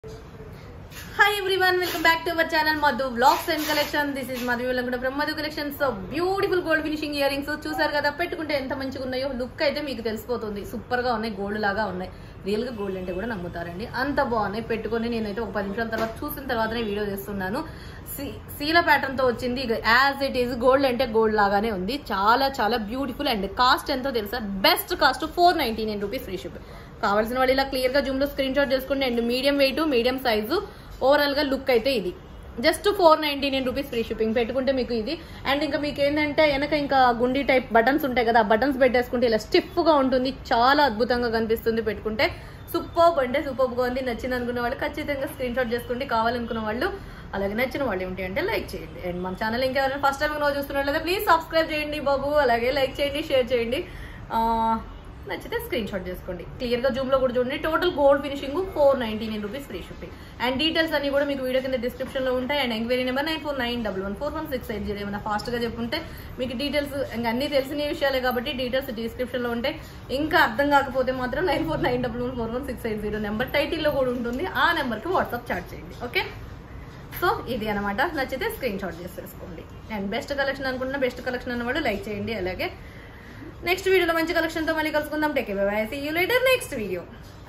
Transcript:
hi everyone welcome back to our channel Madhu blogs and collection this is Madhu కూడా from Madhu collection so beautiful gold finishing earrings చూసారు కదా పెట్టుకుంటే ఎంత మంచిగా ఉన్నాయో లుక్ అయితే మీకు తెలిసిపోతుంది సూపర్ గా ఉన్నాయి గోల్డ్ లాగా ఉన్నాయి రియల్ గా గోల్డ్ అంటే కూడా నమ్ముతారండి అంత బాగున్నాయి పెట్టుకొని నేనైతే ఒక పది నిమిషాల తర్వాత చూసిన తర్వాతనే వీడియో చేస్తున్నాను సీ- శీల ప్యాటర్న్ తో వచ్చింది యాజ్ ఇట్ ఈస్ గోల్డ్ అంటే గోల్డ్ లాగానే ఉంది చాలా చాలా బ్యూటిఫుల్ అండ్ కాస్ట్ ఎంతో తెలుసా best cost four ninety nine rupees free ship కావాల్సిన వాళ్ళు ఇలా క్లియర్ గా జూమ్ లో స్క్రీన్ షాట్ చేసుకోండి and medium weight medium size overall గా లుక్ అయితే ఇది just four ninety nine rupees free shipping పెట్టుకుంటే మీకు ఇది అండ్ ఇంకా మీకు ఏంటంటే వెనక ఇంకా గుండి టైప్ బటన్స్ ఉంటాయి కదా బటన్స్ పెట్టేసుకుంటే ఇలా స్టిఫ్ గా ఉంటుంది చాలా అద్భుతంగా కనిపిస్తుంది పెట్టుకుంటే సూపర్ అంటే సూపర్ గా ఉంది నచ్చింది అనుకున్న వాళ్ళు ఖచ్చితంగా స్క్రీన్ షాట్ చేసుకోండి కావాలనుకున్న వాళ్ళు అలాగే నచ్చిన వాళ్ళు ఏంటి అంటే లైక్ చేయండి అండ్ మన ఛానల్ ఇంకా ఎవరైనా ఫస్ట్ టైం నువ్వు చూస్తున్నట్లయితే ప్లీజ్ సబ్స్క్రైబ్ చేయండి బాబు అలాగే లైక్ చేయండి షేర్ చేయండి ఆ, నచ్చితే స్క్రీన్ షాట్ చేసుకోండి క్లియర్ గా జూమ్ లో కూడా చూడండి total gold finishing four ninety nine rupees free shipping and details అన్ని కూడా మీకు వీడియో కింద డిస్క్రిప్షన్ లో ఉంటాయి and enquiry number nine four nine double one four one six eight zero ఏమైనా ఫాస్ట్ గా చెప్పుంటే మీకు డీటెయిల్స్ ఇంకా అన్ని తెలిసిన విషయాలే కాబట్టి డీటెయిల్స్ డిస్క్రిప్షన్ లో ఉంటాయి ఇంకా అర్థం కాకపోతే మాత్రం nine four nine double one four one six eight zero number టైటిల్లో కూడా ఉంటుంది ఆ నెంబర్కి వాట్సాప్ చాట్ చేయండి ఓకే సో ఇది అనమాట నచ్చితే స్క్రీన్ షాట్ చేసేసుకోండి అండ్ బెస్ట్ కలెక్షన్ అనుకుంటున్న బెస్ట్ కలెక్షన్ అన్నవాడు లైక్ చేయండి అలాగే నెక్స్ట్ వీడియోలో మంచి కలెక్షన్తో మళ్ళీ కలుసుకుందాం take bye see you later next video